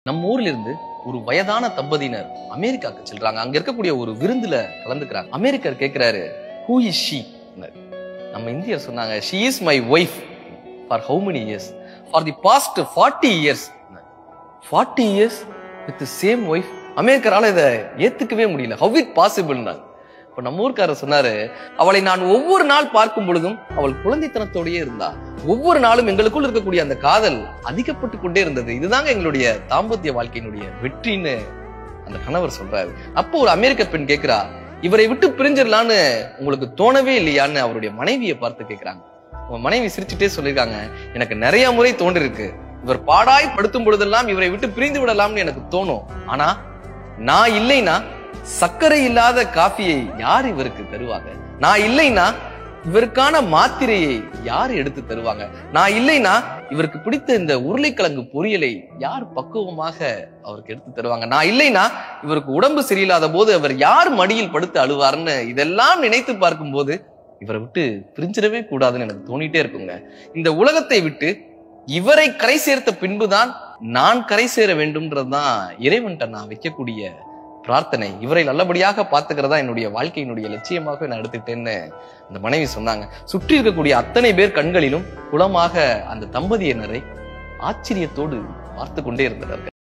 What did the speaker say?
நம்ம ஊர்ல இருந்து ஒரு வயதான தம்பதியினர் அமெரிக்காக்கு செல்றாங்க அங்க இருக்கக்கூடிய ஒரு விருந்துல கலந்துக்கிறாங்க அமெரிக்கர் கேக்குறாரு ஹூ இஸ் ஷீ நம்ம இந்தியர் சொன்னாங்க she is my wife for how many years for the past forty years forty years with same wife அமெரிக்கரால இதை ஏத்துக்கவே முடியல ஹவ் இட் பாசிபிள்னா இப்ப நம்ம ஊர்க்காரர் சொன்னாரு அவளை நான் ஒவ்வொரு நாள் பார்க்கும் பொழுதும் அவள் குழந்தைத்தனத்தோடயே இருந்தா ஒவ்வொரு நாளும் எங்களுக்குள் இருக்கக்கூடிய அந்த காதல் அதிகப்பட்டு கொண்டே இருந்தது இதுதாங்க எங்களுடைய தாம்பத்திய வாழ்க்கையினுடைய வெற்றின்னு அந்த கணவர் சொல்றாரு அப்போ ஒரு அமெரிக்க பெண் கேக்குறா இவரை விட்டு பிரிஞ்சிடலான்னு உங்களுக்கு தோணவே இல்லையான்னு அவருடைய மனைவியை பார்த்து கேக்குறாங்க உங்க மனைவி சிரிச்சுட்டே சொல்லியிருக்காங்க எனக்கு நிறைய முறை தோன்றிருக்கு இவர் பாடாய் படுத்தும் பொழுதெல்லாம் இவரை விட்டு பிரிந்து விடலாம்னு எனக்கு தோணும் ஆனா நான் இல்லைனா சர்க்கரை இல்லாத காஃபியை யார் இவருக்கு தருவாங்க நான் இல்லைனா இவருக்கான மாத்திரையை யார் எடுத்து தருவாங்க நான் இல்லைனா இவருக்கு பிடித்த இந்த உருளைக்கிழங்கு பொரியலை யார் பக்குவமாக அவருக்கு எடுத்து தருவாங்க நான் இல்லைனா இவருக்கு உடம்பு சரியில்லாத போது அவர் யார் மடியில் படுத்து அழுவார்னு இதெல்லாம் நினைத்து பார்க்கும்போது இவரை விட்டு பிரிஞ்சிடவே கூடாதுன்னு எனக்கு தோணிட்டே இருக்குங்க இந்த உலகத்தை விட்டு இவரை கரை சேர்த்த பின்புதான் நான் கரை சேர வேண்டும்ன்றதுதான் இறைவன்கிட்ட நான் வைக்கக்கூடிய பிரார்த்தனை இவரை நல்லபடியாக பார்த்துக்கிறதா என்னுடைய வாழ்க்கையினுடைய லட்சியமாக நான் எடுத்துக்கிட்டேன்னு அந்த மனைவி சொன்னாங்க சுற்றி இருக்கக்கூடிய அத்தனை பேர் கண்களிலும் குளமாக அந்த தம்பதியினரை ஆச்சரியத்தோடு பார்த்து கொண்டே இருந்தனர்